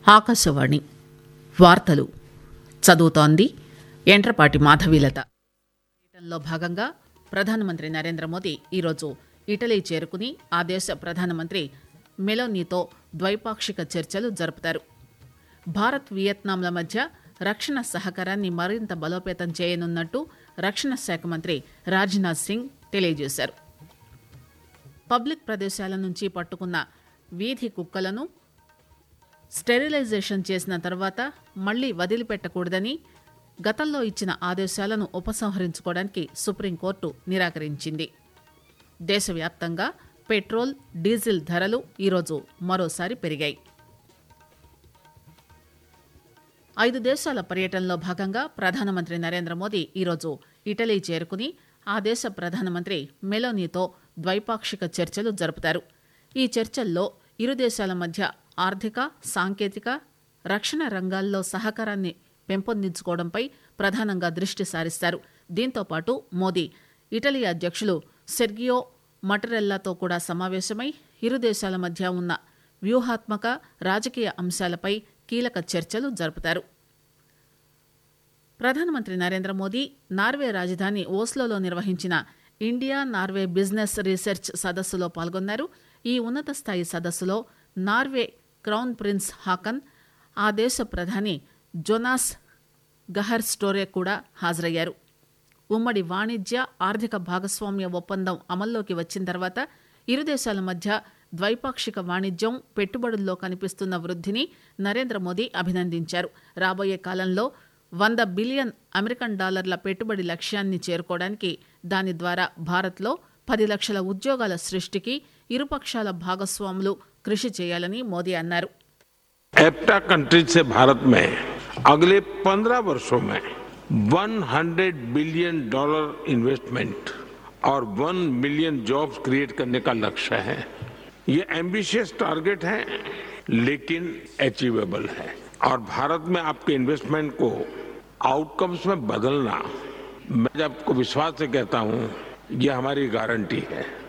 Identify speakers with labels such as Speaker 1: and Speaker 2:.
Speaker 1: ఆకాశవాణి వార్తలు చదువుతోంది ఎంట్రపాటి మాధవీలత పర్యటనలో భాగంగా ప్రధానమంత్రి నరేంద్ర మోదీ ఈరోజు ఇటలీ చేరుకుని ఆ దేశ ప్రధానమంత్రి మెలోనీతో ద్వైపాక్షిక చర్చలు జరుపుతారు భారత్ వియత్నాంల మధ్య రక్షణ సహకారాన్ని మరింత బలోపేతం చేయనున్నట్టు రక్షణ శాఖ మంత్రి రాజ్నాథ్ సింగ్ తెలియజేశారు పబ్లిక్ ప్రదేశాల నుంచి పట్టుకున్న వీధి కుక్కలను స్టెరిలైజేషన్ చేసిన తర్వాత మళ్లీ వదిలిపెట్టకూడదని గతంలో ఇచ్చిన ఆదేశాలను ఉపసంహరించుకోవడానికి సుప్రీంకోర్టు నిరాకరించింది దేశవ్యాప్తంగా పెట్రోల్ డీజిల్ ధరలు ఈరోజు మరోసారి పెరిగాయి ఐదు దేశాల పర్యటనలో భాగంగా ప్రధానమంత్రి నరేంద్ర మోదీ ఈరోజు ఇటలీ చేరుకుని ఆ దేశ ప్రధానమంత్రి మెలోనీతో ద్వైపాక్షిక చర్చలు జరుపుతారు ఈ చర్చల్లో ఇరు దేశాల మధ్య ఆర్థిక సాంకేతిక రక్షణ రంగాల్లో సహకారాన్ని పెంపొందించుకోవడంపై ప్రధానంగా దృష్టి సారిస్తారు దీంతో పాటు మోదీ ఇటలీ అధ్యక్షులు సెర్గియో మటరెల్లాతో కూడా సమావేశమై ఇరు దేశాల మధ్య ఉన్న వ్యూహాత్మక రాజకీయ అంశాలపై కీలక చర్చలు జరుపుతారు ప్రధానమంత్రి నరేంద్ర మోదీ నార్వే రాజధాని ఓస్లోలో నిర్వహించిన ఇండియా నార్వే బిజినెస్ రీసెర్చ్ సదస్సులో పాల్గొన్నారు ఈ ఉన్నత స్థాయి సదస్సులో నార్వే క్రౌన్ ప్రిన్స్ హాకన్ ఆ దేశ ప్రధాని జొనాస్ గహర్ స్టోరే కూడా హాజరయ్యారు ఉమ్మడి వాణిజ్య ఆర్థిక భాగస్వామ్య ఒప్పందం అమల్లోకి వచ్చిన తర్వాత ఇరు దేశాల మధ్య ద్వైపాక్షిక వాణిజ్యం పెట్టుబడుల్లో కనిపిస్తున్న వృద్ధిని నరేంద్ర మోదీ అభినందించారు రాబోయే కాలంలో వంద బిలియన్ అమెరికన్ డాలర్ల పెట్టుబడి లక్ష్యాన్ని చేరుకోవడానికి దాని ద్వారా భారత్లో పది లక్షల ఉద్యోగాల సృష్టికి ఇరుపక్షాల భాగస్వాములు కృషి చేయాలని మోదీ అన్నారు
Speaker 2: एप्टा कंट्रीज से भारत में अगले 15 वर्षों में 100 बिलियन डॉलर इन्वेस्टमेंट और 1 मिलियन जॉब्स क्रिएट करने का लक्ष्य है ये एम्बिशियस टारगेट है लेकिन अचीवेबल है और भारत में आपके इन्वेस्टमेंट को आउटकम्स में बदलना मैं आपको विश्वास से कहता हूं ये हमारी गारंटी है